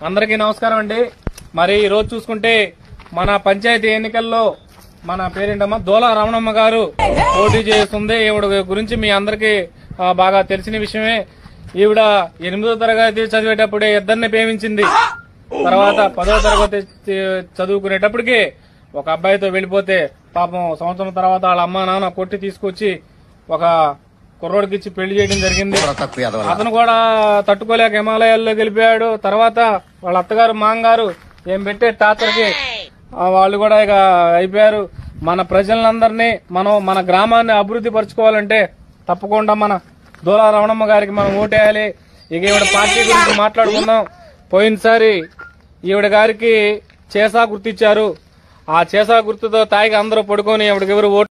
అందరికీ నమస్కారం అండి మరి ఈ రోజు చూసుకుంటే మన పంచాయతీ ఎన్నికల్లో మన పేరేంటమ్మా దోలా రమణమ్మ గారు పోటీ చేస్తుంది ఈవిడ గురించి మీ అందరికీ ఆ, బాగా తెలిసిన విషయమే ఈవిడ ఎనిమిదో తరగతి చదివేటప్పుడే ఇద్దరిని ప్రేమించింది తర్వాత పదో తరగతి చ- చదువుకునేటప్పటికి ఒక అబ్బాయితో వెళ్ళిపోతే పాపం సంవత్సరం తర్వాత వాళ్ళ అమ్మా నాన్న కొట్టి తీసుకొచ్చి ఒక కుర్రోడికి ఇచ్చి పెళ్లి చేయడం జరిగింది అతను కూడా తట్టుకోలేక హిమాలయాల్లో గెలిపాడు తర్వాత వాళ్ళ అత్తగారు మాంగారు ఏం పెట్టే టాచర్కి ఆ, వాళ్ళు కూడా ఇక అయిపోయారు మన ప్రజలందరినీ మనం మన గ్రామాన్ని అభివృద్ధి పరచుకోవాలంటే తప్పకుండా మన దూలా రమణమ్మ గారికి మనం ఓటేయాలి ఇక ఈవిడ పార్టీ గురించి మాట్లాడుకుందాం పోయినసారి ఈవిడ గారికి చేసా గుర్తిచ్చారు ఆ చేసా గుర్తుతో తాయిగా అందరూ పడుకొని ఈవిడకి ఎవరు ఓటు